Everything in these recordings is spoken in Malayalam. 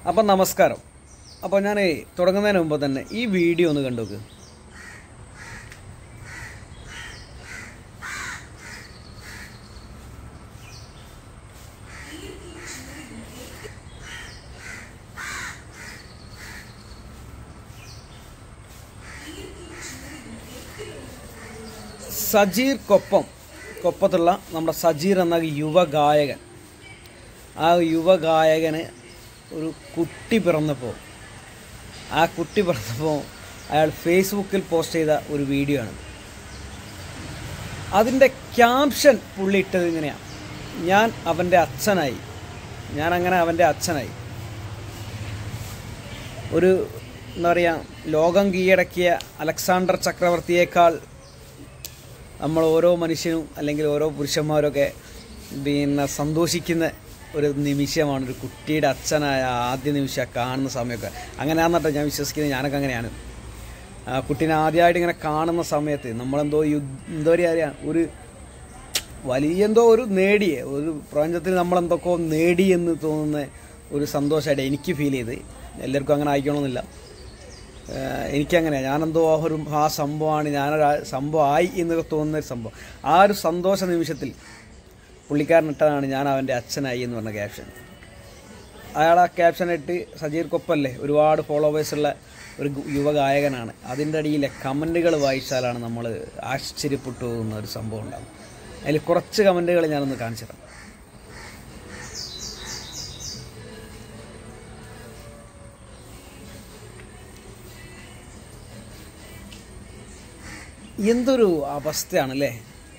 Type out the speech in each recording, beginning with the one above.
അപ്പം നമസ്കാരം അപ്പോൾ ഞാൻ തുടങ്ങുന്നതിന് മുമ്പ് തന്നെ ഈ വീഡിയോ ഒന്ന് കണ്ടു നോക്ക് സജീർ കൊപ്പം കൊപ്പത്തുള്ള നമ്മുടെ സജീർ എന്ന യുവഗായകൻ ആ യുവഗായകന് ഒരു കുട്ടി പിറന്നപ്പോൾ ആ കുട്ടി പിറന്നപ്പോൾ അയാൾ ഫേസ്ബുക്കിൽ പോസ്റ്റ് ചെയ്ത ഒരു വീഡിയോ ആണ് അതിൻ്റെ ക്യാപ്ഷൻ പുള്ളി ഇട്ടത് ഇങ്ങനെയാണ് ഞാൻ അവൻ്റെ അച്ഛനായി ഞാൻ അങ്ങനെ അവൻ്റെ അച്ഛനായി ഒരു എന്താ പറയുക ലോകം കീഴടക്കിയ അലക്സാണ്ടർ ചക്രവർത്തിയേക്കാൾ നമ്മൾ ഓരോ മനുഷ്യനും അല്ലെങ്കിൽ ഓരോ പുരുഷന്മാരൊക്കെ പിന്നെ സന്തോഷിക്കുന്ന ഒരു നിമിഷമാണ് ഒരു കുട്ടിയുടെ അച്ഛനായ ആദ്യ നിമിഷം കാണുന്ന സമയമൊക്കെ അങ്ങനെയാണെന്നട്ടോ ഞാൻ വിശ്വസിക്കുന്നത് ഞാനൊക്കെ അങ്ങനെയാണ് ആ കുട്ടീനെ ആദ്യമായിട്ട് ഇങ്ങനെ കാണുന്ന സമയത്ത് നമ്മളെന്തോ യുദ്ധ എന്തോ പറയുക ഒരു വലിയ എന്തോ ഒരു നേടിയ ഒരു പ്രപഞ്ചത്തിൽ നമ്മളെന്തൊക്കെ നേടി എന്ന് തോന്നുന്ന ഒരു സന്തോഷമായിട്ട് എനിക്ക് ഫീൽ ചെയ്ത് എല്ലാവർക്കും അങ്ങനെ ആയിക്കണമെന്നില്ല ഏഹ് എനിക്കങ്ങനെയാണ് ഞാനെന്തോ ആ ഒരു ആ സംഭവമാണ് ഞാനൊരു ആ സംഭവമായി എന്നൊക്കെ തോന്നുന്ന ഒരു സംഭവം ആ ഒരു സന്തോഷ നിമിഷത്തിൽ പുള്ളിക്കാരനിട്ടതാണ് ഞാൻ അവൻ്റെ അച്ഛനായി എന്ന് പറഞ്ഞ ക്യാപ്ഷൻ അയാൾ ആ ക്യാപ്ഷൻ ഇട്ട് സജീർ കൊപ്പല്ലേ ഒരുപാട് ഫോളോവേഴ്സുള്ള ഒരു ഗു- യുവഗായകനാണ് അതിൻ്റെ അടിയിലെ കമൻറ്റുകൾ വായിച്ചാലാണ് നമ്മൾ ആശ്ചര്യപ്പെട്ടു പോകുന്ന ഒരു സംഭവം ഉണ്ടാകും അതിൽ കുറച്ച് കമൻറ്റുകൾ ഞാനൊന്ന് കാണിച്ചു തരാം എന്തൊരു അവസ്ഥയാണല്ലേ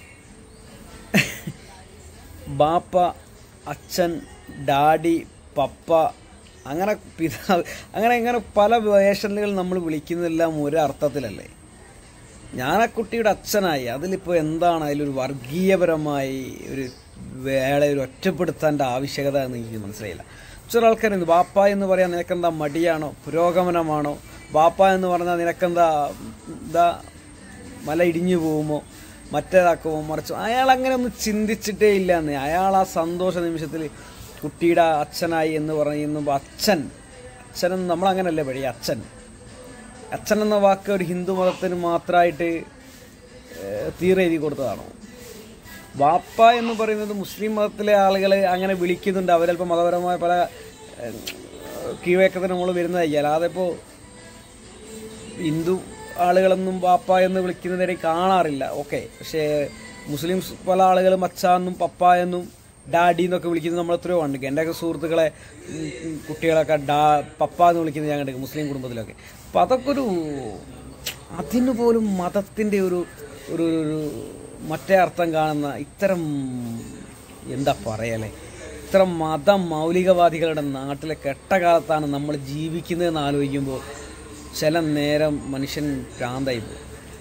ബാപ്പ അച്ഛൻ ഡാഡി പപ്പ അങ്ങനെ പിതാവ് അങ്ങനെ ഇങ്ങനെ പല വേഷനുകൾ നമ്മൾ വിളിക്കുന്നതെല്ലാം ഒരു അർത്ഥത്തിലല്ലേ ഞാൻ ആ കുട്ടിയുടെ അച്ഛനായി അതിലിപ്പോൾ എന്താണ് അതിലൊരു വർഗീയപരമായി ഒരു വേളെ ഒരു ഒറ്റപ്പെടുത്തേണ്ട ആവശ്യകത എന്ന് എനിക്ക് മനസ്സിലായില്ല ചില ആൾക്കാരുണ്ട് ബാപ്പ എന്ന് പറയാൻ നിനക്കെന്താ മടിയാണോ പുരോഗമനമാണോ ബാപ്പ എന്ന് പറഞ്ഞാൽ നിനക്കെന്താ എന്താ മല ഇടിഞ്ഞു പോകുമോ മറ്റേതാക്കുമോ മറിച്ചോ അയാൾ അങ്ങനെ ഒന്നും ചിന്തിച്ചിട്ടേ ഇല്ല എന്ന് അയാൾ ആ സന്തോഷ നിമിഷത്തിൽ കുട്ടിയുടെ അച്ഛനായി എന്ന് പറയുമ്പോൾ അച്ഛൻ അച്ഛനെന്ന് നമ്മളങ്ങനല്ലേ പഴയ അച്ഛൻ അച്ഛൻ എന്ന വാക്ക് ഒരു ഹിന്ദു മതത്തിന് മാത്രമായിട്ട് തീരെ എഴുതി കൊടുത്തതാണോ വാപ്പ എന്ന് പറയുന്നത് മുസ്ലിം മതത്തിലെ ആളുകൾ അങ്ങനെ വിളിക്കുന്നുണ്ട് അവരല്പം മതപരമായ പല ഏഹ്, കീഴ്വഴക്കത്തിന് നമ്മൾ വരുന്നതായി അല്ലാതെ ഇപ്പോൾ ഹിന്ദു ആളുകളൊന്നും വാപ്പ എന്ന് വിളിക്കുന്നതിനെ കാണാറില്ല ഓക്കെ പക്ഷേ മുസ്ലിംസ് പല ആളുകളും അച്ഛ എന്നും പപ്പ എന്നും ഡാഡി എന്നൊക്കെ വിളിക്കുന്നത് നമ്മൾ എത്രയോ കണ്ടിരിക്കും എൻ്റെയൊക്കെ സുഹൃത്തുക്കളെ ഉം, ഉം, കുട്ടികളൊക്കെ ഡാ പപ്പ എന്ന് വിളിക്കുന്നത് ഞാൻ കണ്ടിരിക്കും മുസ്ലിം കുടുംബത്തിലൊക്കെ അപ്പം അതൊക്കെ ഒരു അതിന് പോലും മതത്തിൻ്റെ ഒരു ഒരു ഒരു മറ്റേ അർത്ഥം കാണുന്ന ഇത്തരം എന്താ പറയലേ ഇത്തരം മത മൗലികവാദികളുടെ നാട്ടിലെ കെട്ടകാലത്താണ് നമ്മൾ ജീവിക്കുന്നതെന്ന് ആലോചിക്കുമ്പോൾ ചില നേരം മനുഷ്യൻ ഭ്രാന്തായി പോകും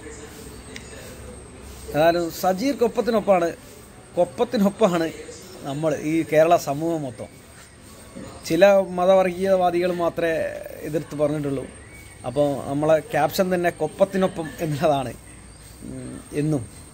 ഏതായാലും സജീർ കൊപ്പത്തിനൊപ്പമാണ് കൊപ്പത്തിനൊപ്പമാണ് നമ്മൾ ഈ കേരള സമൂഹം മൊത്തം ചില മതവർഗീയവാദികൾ മാത്രമേ എതിർത്ത് പറഞ്ഞിട്ടുള്ളൂ അപ്പോൾ നമ്മളെ ക്യാപ്ഷൻ തന്നെ കൊപ്പത്തിനൊപ്പം എന്നുള്ളതാണ് ഉം, എന്നും